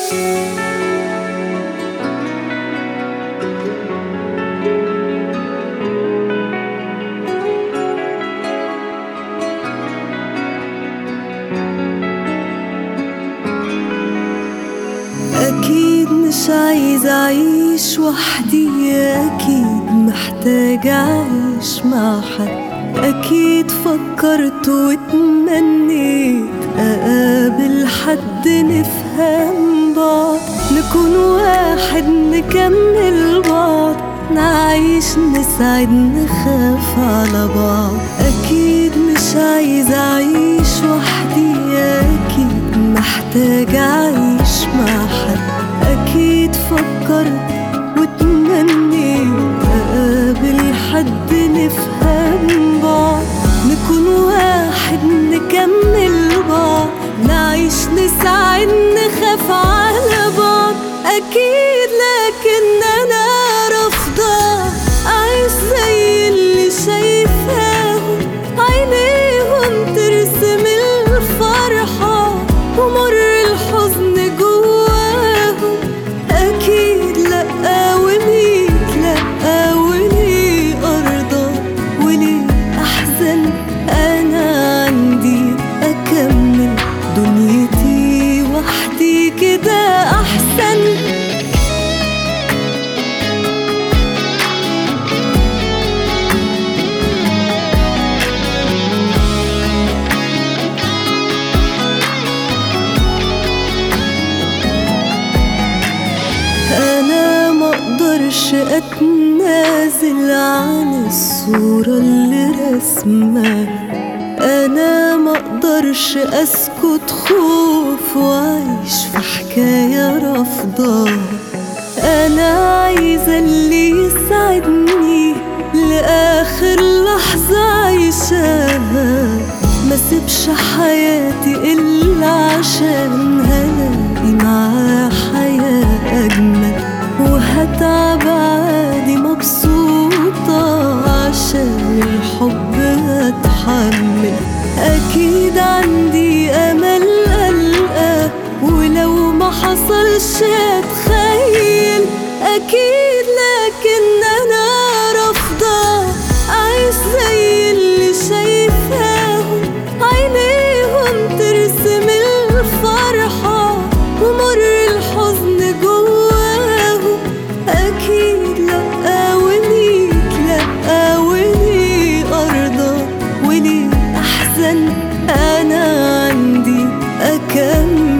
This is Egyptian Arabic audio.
أكيد مش عايزة أعيش وحدي أكيد محتاجة أعيش مع حد أكيد فكرت واتمنيت أقابل حد نفهم بعض نكون واحد نكمل بعض نعيش نسعد نخاف على بعض أكيد مش عايزة أعيش وحدي أكيد محتاجة أعيش مع حد أكيد فكرت واتمنيت أقابل حد نفهم بعض نكون واحد نكمل بعض نعيش نسعد نخاف على بعض أكيد لكن أنا رافضة أعيش زي اللي شايفاهم عينيهم ترسم الفرحة ومر الحزن جواهم أكيد لأ وليك لأ وليه أرضى وليه أحزن أنا عندي أكمل دنيتي وحدي كده أحسن أنا مقدرش أتنازل عن الصورة اللي رسمها أنا مقدرش أسكت خوف وأعيش في حكاية رافضاها أنا عايزة اللي يسعدني لآخر لحظة عيشاها ما سيبش حياتي إلا عشان هلاقي معاه حياة أجمل وهتعب عادي مبسوطة عشان الحب هتحمل أكيد عندي أمل قلقة ولو ما حصلش أتخيل أكيد لكن أنا رافضة أعيش زي اللي شايفاهم عينيهم ترسم الفرحة ومر الحزن جواهم أكيد لأ وليك لأ وليه أرضى وليه أحزن أنا عندي أكمل